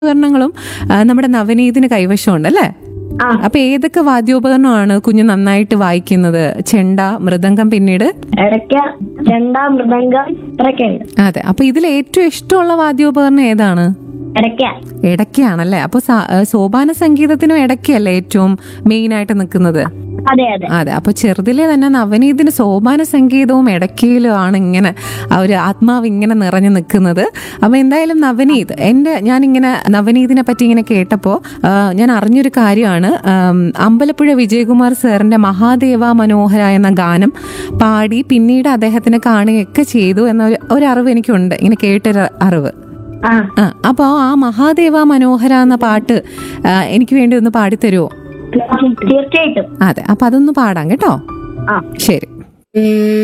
ഉപകരണങ്ങളും ആ, നമ്മുടെ നവനീതിന് കൈവശമുണ്ട് അല്ലേ ആ അപ്പൊ ഏതൊക്കെ വാദ്യോപകരണമാണ് കുഞ്ഞ് നന്നായിട്ട് വായിക്കുന്നത് ചെണ്ട മൃദംഗം പിന്നീട് ഇടയ്ക്ക ചെണ്ട മൃദംഗം ഇത്രയൊക്കെ ഉണ്ട് അതെ അപ്പൊ ഇതിൽ ഏറ്റവും ഇഷ്ടമുള്ള വാദ്യോപകരണം ഏതാണ് ഇടയ്ക്ക ഇടയ്ക്കാണല്ലേ അപ്പൊ സ- ആ, സോപാന സംഗീതത്തിനും ഇടയ്ക്കല്ലേ ഏറ്റവും മെയിൻ ആയിട്ട് നിൽക്കുന്നത് അതെ അതെ അതെ അപ്പൊ ചെറുതിലെ തന്നെ നവനീതിന് സോപാന സംഗീതവും ഇടയ്ക്കയിലും ആണ് ഇങ്ങനെ ആ ഒരു ആത്മാവ് ഇങ്ങനെ നിറഞ്ഞു നിൽക്കുന്നത് അപ്പൊ എന്തായാലും നവനീത് എൻ്റെ ഞാനിങ്ങനെ നവനീതിനെ പറ്റി ഇങ്ങനെ കേട്ടപ്പോൾ ഞാൻ അറിഞ്ഞൊരു കാര്യമാണ് ആം, അമ്പലപ്പുഴ വിജയകുമാർ സാറിന്റെ മഹാദേവ മനോഹര എന്ന ഗാനം പാടി പിന്നീട് അദ്ദേഹത്തിനെ കാണുകയൊക്കെ ചെയ്തു എന്ന ഒരു ഒരു അറിവ് എനിക്കുണ്ട് ഇങ്ങനെ കേട്ടൊരു അറിവ് ആ ആ അപ്പോൾ ആ മഹാദേവ മനോഹര എന്ന പാട്ട് ആ, എനിക്ക് വേണ്ടി ഒന്ന് പാടിത്തരുമോ തീർച്ചയായിട്ടും അതെ അപ്പൊ അതൊന്ന് പാടാം കേട്ടോ ആ ശരി